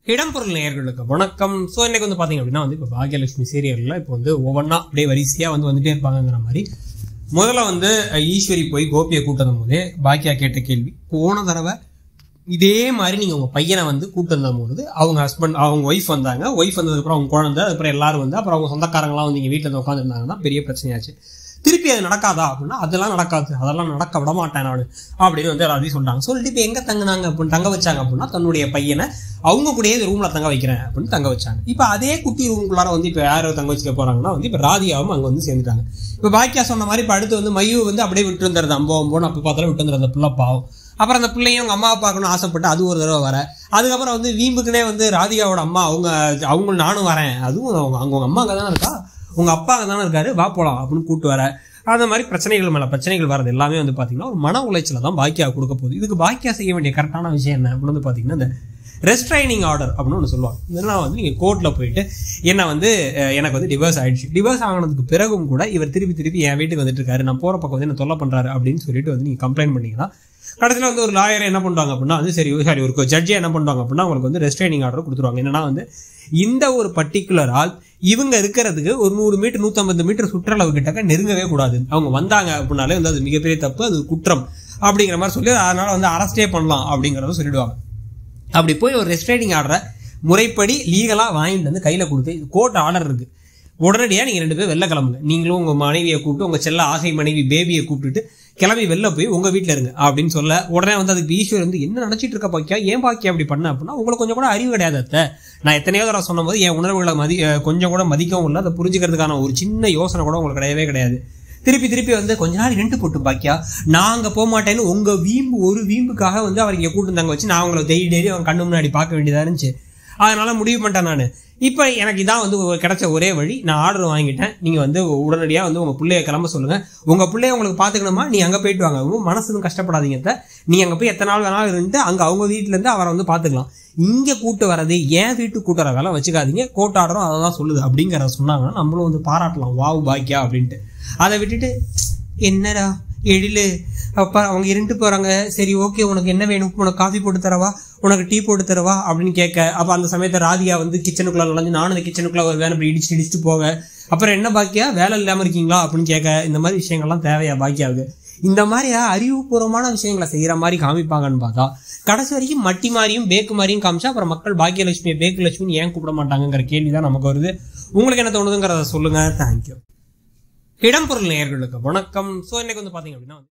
இடம்பொருள் நேயர்களுக்கு வணக்கம் ஸோ இன்னைக்கு வந்து பார்த்தீங்க அப்படின்னா வந்து இப்போ பாக்யலட்சுமி சீரியலில் இப்போ வந்து ஒவ்வொன்றா அப்படியே வரிசையாக வந்து வந்துட்டே இருப்பாங்கங்கிற மாதிரி முதல்ல வந்து அஹ், ஈஸ்வரி போய் கோபியை கூட்டம் போதே பாக்கியா கேட்ட கேள்வி போன தடவை இதே மாதிரி நீங்கள் உங்கள் பையனை வந்து கூட்டு வந்த போது அவங்க ஹஸ்பண்ட் அவங்க ஒய்ஃப் வந்தாங்க ஒய்ஃப் வந்ததுக்கப்புறம் அவங்க குழந்தை அதுக்கப்புறம் எல்லாரும் வந்து அப்புறம் அவங்க சொந்தக்காரங்களாம் வந்து இங்கே வீட்டில் வந்து உட்காந்துருந்தாங்கன்னா பெரிய பிரச்சனையாச்சு திருப்பி அது நடக்காதா அப்படின்னா அதெல்லாம் நடக்காது அதெல்லாம் நடக்க விட மாட்டேன் நான் அப்படின்னு வந்து எல்லாத்தையும் சொல்லிட்டாங்க சொல்லிட்டு இப்போ எங்கே தங்குனாங்க அப்படின்னு தங்க வச்சாங்க அப்படின்னா தன்னுடைய பையனை அவங்க கூடயே ரூமில் தங்க வைக்கிறேன் அப்படின்னு தங்க வச்சாங்க இப்போ அதே குட்டி ரூமுக்குள்ளார வந்து இப்போ யார் தங்க வச்சுக்க போகிறாங்கன்னா வந்து இப்போ ராதியாவும் அங்கே வந்து சேர்ந்துட்டாங்க இப்போ பாக்கியா சொன்ன மாதிரி இப்போ அடுத்து வந்து மையு வந்து அப்படியே விட்டு வந்துடுறது அம்போ அம்போன்னு அப்போ பார்த்தாலும் விட்டு வந்துடுறது அந்த பிள்ளை பாவம் அப்புறம் அந்த பிள்ளையும் அவங்க அம்மாவை பார்க்கணும் ஆசைப்பட்டு அது ஒரு தடவை வர அதுக்கப்புறம் வந்து வீம்புக்குனே வந்து ராதிகாவோட அம்மா அவங்க அவங்க நானும் வரேன் அதுவும் அவங்க அவங்க உங்க அம்மா அங்கே தானே இருக்கா உங்க அப்பா அங்கே தானே இருக்காரு வா போலாம் அப்படின்னு கூட்டு வர அந்த மாதிரி பிரச்சனைகள் மேல பிரச்சனைகள் வரது எல்லாமே வந்து பாத்தீங்கன்னா ஒரு மன உளைச்சல தான் பாக்கியா கொடுக்க போகுது இதுக்கு பாக்கியா செய்ய வேண்டிய கரெக்டான விஷயம் என்ன அப்படின்னு வந்து பாத்தீங்கன்னா இந்த ரெஸ்ட்ரைனிங் ஆர்டர் அப்படின்னு ஒன்று சொல்லுவாங்க இதெல்லாம் வந்து நீங்கள் கோர்ட்டில் போயிட்டு என்ன வந்து அஹ், எனக்கு வந்து டிவோர்ஸ் ஆயிடுச்சு டிவோர்ஸ் ஆனதுக்கு பிறகும் கூட இவர் திருப்பி திருப்பி என் வீட்டுக்கு வந்துட்டு இருக்காரு நான் போகிற பக்கம் வந்து என்ன தொல்லை பண்ணுறாரு அப்படின்னு சொல்லிட்டு வந்து நீங்கள் கம்ப்ளைண்ட் பண்ணீங்கன்னா கடைசியில் வந்து ஒரு லாயர் என்ன பண்ணுவாங்க அப்படின்னா வந்து சரி சாரி ஒரு ஜட்ஜி என்ன பண்ணுவாங்க அப்படின்னா அவங்களுக்கு வந்து ரெஸ்ட்ரைனிங் ஆர்டர் கொடுத்துருவாங்க என்னன்னா வந்து இந்த ஒரு பர்டிகுலர் ஆள் இவங்க இருக்கிறதுக்கு ஒரு நூறு மீட்டர் நூற்றம்பது மீட்டர் சுற்றளவு கிட்டக்க நெருங்கவே கூடாது அவங்க வந்தாங்க அப்படின்னாலே வந்து அது மிகப்பெரிய தப்பு அது குற்றம் அப்படிங்கிற மாதிரி சொல்லி அதனால வந்து அரெஸ்டே பண்ணலாம் அப்படிங்கிறத சொல்லிடுவாங்க அப்படி போய் ஒரு ரெஸ்ட்ரைனிங் ஆர்டரை முறைப்படி லீகலாக வாங்கிட்டு வந்து கையில் கொடுத்து கோர்ட் ஆர்டர் இருக்குது உடனடியாக நீங்கள் ரெண்டு பேரும் வெளில கிளம்புங்க நீங்களும் உங்கள் மனைவியை கூப்பிட்டு உங்கள் செல்ல ஆசை மனைவி பேபியை கூப்பிட்டுட்டு கிளம்பி வெளில போய் உங்கள் வீட்டில் இருங்க அப்படின்னு சொல்ல உடனே வந்து அதுக்கு ஈஸ்வர் வந்து என்ன நினச்சிட்டு இருக்க பாக்கியா ஏன் பாக்கியா அப்படி பண்ண அப்படின்னா உங்களுக்கு கொஞ்சம் கூட அறிவு கிடையாது அத்தை நான் எத்தனையோ தடவை சொன்னபோது என் உணர்வுகளை மதி அஹ் கொஞ்சம் கூட மதிக்கவும் இல்லை அதை புரிஞ்சுக்கிறதுக்கான ஒரு சின்ன யோசனை கூட உங்களுக்கு கிடையவே கிடையாது திருப்பி திருப்பி வந்து கொஞ்ச நாள் ரெண்டு போட்டு பாக்கியா நான் அங்கே போக மாட்டேன்னு உங்க வீம்பு ஒரு வீம்புக்காக வந்து அவர் இங்கே கூட்டு தங்க வச்சு நான் அவங்கள டெய்லி டெய்லி அவங்க கண்ணு முன்னாடி பார்க்க வேண்டியதா இருந்துச்சு அதனால முடிவு பண்ணிட்டேன் நான் இப்போ எனக்கு இதான் வந்து ஒரு கிடைச்ச ஒரே வழி நான் ஆர்டர் வாங்கிட்டேன் நீங்கள் வந்து உடனடியாக வந்து உங்கள் பிள்ளைய கிளம்ப சொல்லுங்கள் உங்கள் பிள்ளைய உங்களுக்கு பார்த்துக்கணுமா நீ அங்கே போயிட்டு வாங்க உங்க மனசுக்கும் கஷ்டப்படாதீங்க அத்தை. நீ அங்கே போய் எத்தனை நாள் வேணாலும் இருந்துட்டு அங்கே அவங்க வீட்டிலேருந்து அவரை வந்து பார்த்துக்கலாம் இங்கே கூட்டு வர்றது ஏன் வீட்டுக்கு கூட்டு வர வேலை வச்சுக்காதீங்க கோர்ட் ஆர்டரும் அதை தான் சொல்லுது அப்படிங்கிறத சொன்னாங்கன்னா நம்மளும் வந்து பாராட்டலாம் வாவு பாக்கியா அப்படின்ட்டு அதை விட்டுட்டு என்னடா எழிலு அப்பா அவங்க இருண்டு போறாங்க சரி ஓகே உனக்கு என்ன வேணும் உனக்கு காஃபி போட்டு தரவா உனக்கு டீ போட்டு தரவா அப்படின்னு கேட்க அப்ப அந்த சமயத்தை ராதிகா வந்து கிச்சனுக்குள்ள நுழைஞ்சு நானும் அந்த கிச்சனுக்குள்ள ஒரு வேலை இப்படி இடிச்சு இடிச்சுட்டு போக அப்புறம் என்ன பாக்கியா வேலை இல்லாம இருக்கீங்களா அப்படின்னு கேட்க இந்த மாதிரி விஷயங்கள்லாம் தேவையா பாக்கியாவுக்கு இந்த மாதிரி அறிவுபூர்வமான விஷயங்களை செய்யற மாதிரி காமிப்பாங்கன்னு பார்த்தா கடைசி வரைக்கும் மட்டி மாதிரியும் பேக்கு மாதிரியும் காமிச்சா அப்புறம் மக்கள் பாக்கியலட்சுமி பேக்கு லட்சுமி ஏன் கூப்பிட மாட்டாங்கங்கிற கேள்வி தான் நமக்கு வருது உங்களுக்கு என்ன தோணுதுங்கிறத சொல்லுங்க தேங்க்யூ இடம்பொருள் நேயர்களுக்கு வணக்கம் ஸோ இன்னைக்கு வந்து பாத்தீங்க அப்படின்னா